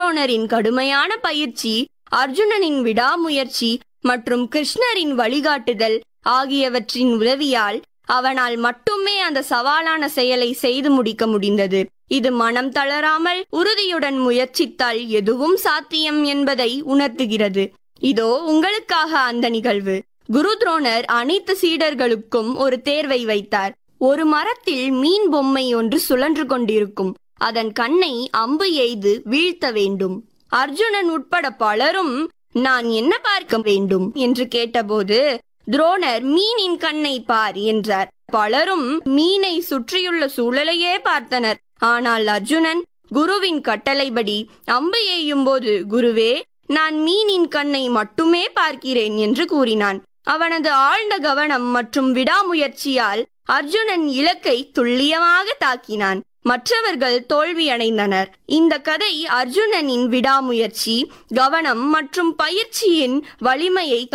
துரோணரின் கடுமையான பயிற்சி அர்ஜுனனின் விடாமுயற்சி மற்றும் கிருஷ்ணரின் வழிகாட்டுதல் ஆகியவற்றின் உதவியால் அவனால் மட்டுமே அந்த சவாலான செயலை செய்து முடிக்க முடிந்தது இது மனம் தளராமல் உறுதியுடன் முயற்சித்தால் எதுவும் சாத்தியம் என்பதை உணர்த்துகிறது இதோ உங்களுக்காக அந்த நிகழ்வு குரு துரோணர் அனைத்து சீடர்களுக்கும் ஒரு தேர்வை வைத்தார் ஒரு மரத்தில் மீன் பொம்மை ஒன்று சுழன்று கொண்டிருக்கும் அதன் கண்ணை அம்பு எய்து வீழ்த்த வேண்டும் அர்ஜுனன் உட்பட பலரும் நான் என்ன பார்க்க வேண்டும் என்று கேட்டபோது துரோணர் மீனின் கண்ணை பார் என்றார் பலரும் மீனை சுற்றியுள்ள சூழலையே பார்த்தனர் ஆனால் அர்ஜுனன் குருவின் கட்டளைப்படி அம்பு எய்யும் போது குருவே நான் மீனின் கண்ணை மட்டுமே பார்க்கிறேன் என்று கூறினான் அவனது ஆழ்ந்த கவனம் மற்றும் விடாமுயற்சியால் அர்ஜுனன் இலக்கை துல்லியமாக தாக்கினான் மற்றவர்கள் தோல்வியடைந்தனர் இந்த கதை அர்ஜுனனின் விடாமுயற்சி கவனம் மற்றும் பயிற்சியின் வலிமையை